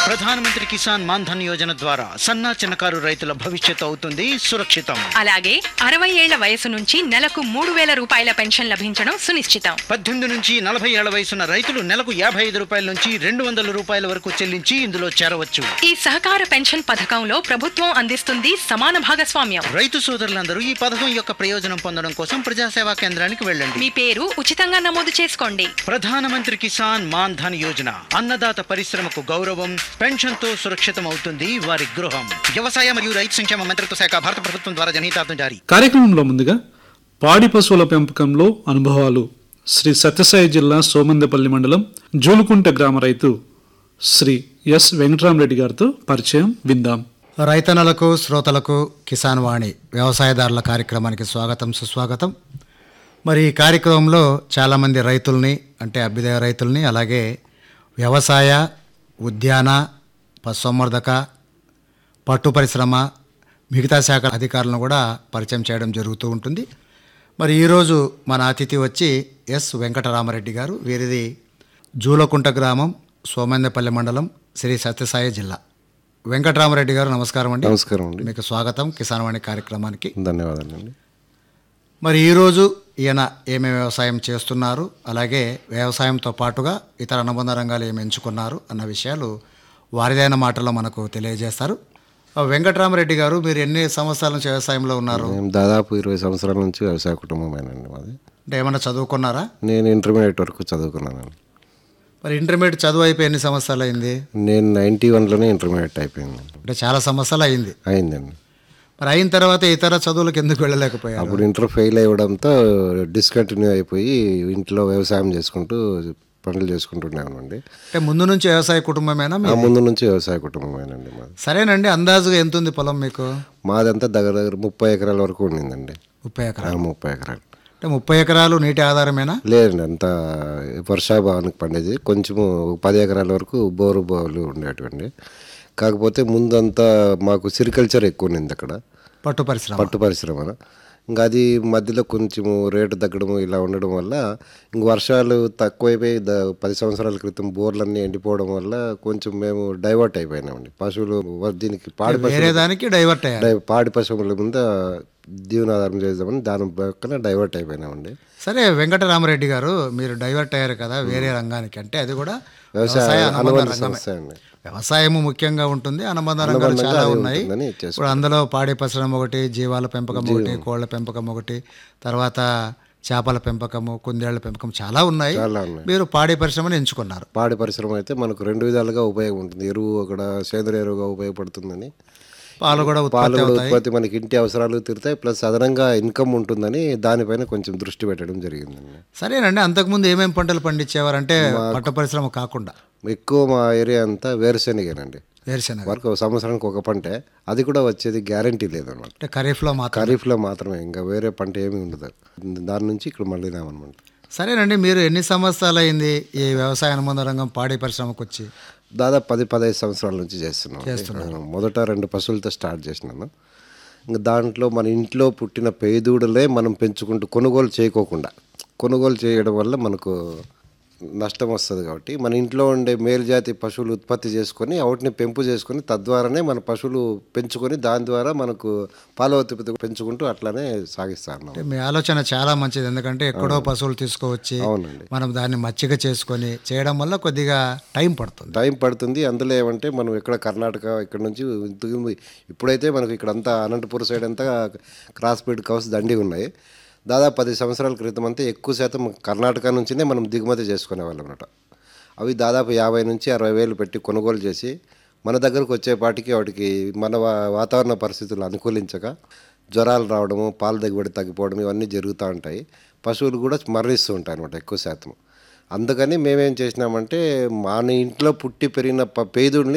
ప్రధానమంత్రి కిసాన్ మాన్ ధన్ యోజన ద్వారా సన్నా చిన్నకారు రైతుల భవిష్యత్తు అవుతుంది సురక్షితం అలాగే అరవై ఏళ్ల వయసు నుంచి నెలకు మూడు వేల రూపాయల పెన్షన్ లభించడం సునిశ్చితం పద్దెనిమిది నుంచి నలభై ఏళ్ల వయసున్న రైతులు నెలకు యాభై ఐదు రూపాయల నుంచి రెండు వందల రూపాయల వరకు చెల్లించి ఇందులో చేరవచ్చు ఈ సహకార పెన్షన్ పథకంలో ప్రభుత్వం అందిస్తుంది సమాన భాగస్వామ్యం రైతు సోదరులందరూ ఈ పథకం యొక్క ప్రయోజనం పొందడం కోసం ప్రజాసేవా కేంద్రానికి వెళ్ళండి మీ పేరు ఉచితంగా నమోదు చేసుకోండి ప్రధానమంత్రి కిసాన్ మాన్ ధన్ యోజన అన్నదాత పరిశ్రమకు గౌరవం పెన్షన్ తో సురక్షితం అవుతుంది వారి గృహం వ్యవసాయ మరియు రైతు సంక్షేమ మంత్రిత్వ శాఖ భారత ప్రభుత్వం ద్వారా జనహితార్థం జారీ కార్యక్రమంలో ముందుగా పాడి పశువుల పెంపకంలో అనుభవాలు శ్రీ సత్యసాయి జిల్లా సోమందపల్లి మండలం జూలుకుంట గ్రామ రైతు శ్రీ ఎస్ వెంకటరామరెడ్డి గారితో పరిచయం విందాం రైతన్నలకు శ్రోతలకు కిసాన్ వాణి వ్యవసాయదారుల కార్యక్రమానికి స్వాగతం సుస్వాగతం మరి ఈ కార్యక్రమంలో చాలామంది రైతుల్ని అంటే అభ్యుదయ రైతుల్ని అలాగే వ్యవసాయ ఉద్యాన పశుసంవర్ధక పట్టు పరిశ్రమ మిగతా శాఖ అధికారులను కూడా పరిచయం చేయడం జరుగుతూ ఉంటుంది మరి ఈరోజు మన అతిథి వచ్చి ఎస్ వెంకటరామరెడ్డి గారు వీరిది జూలకుంట గ్రామం సోమందపల్లి మండలం శ్రీ సత్యసాయి జిల్లా వెంకటరామరెడ్డి గారు నమస్కారం అండి నమస్కారం అండి మీకు స్వాగతం కిసాన్ వాణి కార్యక్రమానికి ధన్యవాదాలండి మరి ఈరోజు ఈయన ఏమేమి వ్యవసాయం చేస్తున్నారు అలాగే వ్యవసాయంతో పాటుగా ఇతర అనుబంధ రంగాలు ఏమి ఎంచుకున్నారు అన్న విషయాలు వారిదైన మాటల్లో మనకు తెలియజేస్తారు ఆ వెంకటరామరెడ్డి గారు మీరు ఎన్ని సంవత్సరాల నుంచి వ్యవసాయంలో ఉన్నారు మేము దాదాపు ఇరవై సంవత్సరాల నుంచి వ్యవసాయ కుటుంబమేనండి మాది అంటే ఏమన్నా చదువుకున్నారా నేను ఇంటర్మీడియట్ వరకు చదువుకున్నానండి మరి ఇంటర్మీడియట్ చదువు అయిపోయి ఎన్ని సంవత్సరాలు అయింది నేను నైంటీ వన్లోనే ఇంటర్మీడియట్ అయిపోయింది అంటే చాలా సంవత్సరాలు అయింది అయిందండి మరి అయిన తర్వాత ఇతర చదువులకు ఎందుకు వెళ్ళలేకపోయారు అప్పుడు ఇంటర్ ఫెయిల్ అవ్వడంతో డిస్కంటిన్యూ అయిపోయి ఇంట్లో వ్యవసాయం చేసుకుంటూ పనులు చేసుకుంటున్నామండి అంటే ముందు నుంచి వ్యవసాయ కుటుంబమేనా ఆ మీ- ముందు నుంచి వ్యవసాయ కుటుంబమేనండి మాది సరేనండి అందాజుగా ఎంత ఉంది పొలం మీకు మాదంతా దగ్గర దగ్గర ముప్పై ఎకరాల వరకు ఉండిందండి ముప్పై ఆ, ఎకరాలు ముప్పై ఎకరాలు అంటే ముప్పై ఎకరాలు నీటి ఆధారమేనా లేదండి అంత వర్షాభావానికి పండేది కొంచెము పది ఎకరాల వరకు బోరు బోర్లు ఉండేటివండి కాకపోతే ముందంతా మాకు సిరికల్చర్ ఎక్కువ ఉన్నింది అక్కడ పట్టు పరిశ్రమ పట్టు పరిశ్రమ ఇంకా అది మధ్యలో కొంచెము రేటు తగ్గడము ఇలా ఉండడం వల్ల ఇంక వర్షాలు తక్కువైపోయి ద పది సంవత్సరాల క్రితం బోర్లన్నీ ఎండిపోవడం వల్ల కొంచెం మేము డైవర్ట్ అయిపోయినామండి పశువులు వ- దీనికి పాడి వేరే పశువులు దానికి డైవర్ట్ అయ్యారు డై- పాడి పశువుల మీద జీవనాధారం చేద్దామని దాని పక్కన డైవర్ట్ అయిపోయినామండి సరే వెంకటరామరెడ్డి గారు మీరు డైవర్ట్ అయ్యారు కదా వేరే రంగానికి అంటే అది కూడా వ్యవసాయ వ్యవసాయ అనుబంధ అనుబంధ రంగమే సంస్థ అండి వ్యవసాయము ముఖ్యంగా ఉంటుంది అనుబంధ రంగాలు అనుబంధంగా చాలా అది ఉన్నాయి ఉంటుందని ఇప్పుడు అందులో పాడి పరిశ్రమ ఒకటి జీవాల పెంపకం ఒకటి కోళ్ల పెంపకం ఒకటి తర్వాత చేపల పెంపకము కుందేళ్ల పెంపకం చాలా ఉన్నాయి చాలా ఉన్నాయి మీరు పాడి పరిశ్రమను ఎంచుకున్నారు పాడి పరిశ్రమ అయితే మనకు రెండు విధాలుగా ఉపయోగం ఉంటుంది ఎరువు అక్కడ సేంద్రియ ఎరువుగా ఉపయోగపడుతుందని పాలు కూడా పాలు ఉత్పత్తి కూడా అవుతాయి ఉత్పత్తి మనకి ఇంటి అవసరాలు తీరుతాయి ప్లస్ అదనంగా ఇన్కమ్ ఉంటుందని దానిపైన కొంచెం దృష్టి పెట్టడం జరిగిందండి సరేనండి అంతకుముందు ఏమేమి పంటలు పండించేవారు అంటే పట్టు పరిశ్రమ కాకుండా ఎక్కువ మా ఏరియా అంతా వేరుశెనగేనండి వేరుశెనగ వరకు సంవత్సరానికి ఒక పంటే అది కూడా వచ్చేది గ్యారంటీ లేదనమాట అంటే ఖరీఫ్లో మాత్రం ఖరీఫ్లో మాత్రమే ఇంకా వేరే పంట ఏమీ ఉండదు దాని నుంచి ఇక్కడ మళ్ళీనామన్నమాట సరేనండి మీరు ఎన్ని సంవత్సరాలు అయింది ఈ వ్యవసాయ అనుబంధ రంగం పాడి పరిశ్రమకు వచ్చి దాదాపు పది పదహైదు సంవత్సరాల నుంచి చేస్తున్నాం ఆ, మొదట రెండు పశువులతో స్టార్ట్ చేసినాను ఇంకా దాంట్లో మన ఇంట్లో పుట్టిన పేదూడలే మనం పెంచుకుంటూ కొనుగోలు చేయకోకుండా కొనుగోలు చేయడం వల్ల మనకు నష్టం వస్తుంది కాబట్టి మన ఇంట్లో ఉండే మేలుజాతి పశువులు ఉత్పత్తి చేసుకొని వాటిని పెంపు చేసుకొని తద్వారానే మన పశువులు పెంచుకొని దాని ద్వారా మనకు పాల ఉత్పత్తి పెంచుకుంటూ అట్లానే సాగిస్తాను అంటే మీ ఆలోచన చాలా మంచిది ఎందుకంటే ఎక్కడో పశువులు తీసుకువచ్చి అవునండి మనం దాన్ని మచ్చిక చేసుకొని చేయడం వల్ల కొద్దిగా టైం పడుతుంది టైం పడుతుంది అందులో ఏమంటే మనం ఇక్కడ కర్ణాటక ఇక్కడ నుంచి ఇంతకు- ఇప్పుడైతే మనకు ఇక్కడ అంతా అనంతపురం సైడ్ అంతా క్రాస్ బీడ్ కౌస్ దండి ఉన్నాయి దాదాపు పది సంవత్సరాల క్రితం అంతా ఎక్కువ శాతం కర్ణాటక నుంచినే మనం దిగుమతి చేసుకునే వాళ్ళం అన్నమాట అవి దాదాపు యాభై నుంచి అరవై వేలు పెట్టి కొనుగోలు చేసి మన దగ్గరకు వచ్చేపాటికి వాటికి మన వా- వాతావరణ పరిస్థితులు అనుకూలించక జ్వరాలు రావడము పాల దిగుబడి తగ్గిపోవడం ఇవన్నీ జరుగుతూ ఉంటాయి పశువులు కూడా మరణిస్తూ ఉంటాయి అనమాట ఎక్కువ శాతం అందుకని మేమేం చేసినామంటే మన ఇంట్లో పుట్టి పెరిగిన ప- పేదోడిని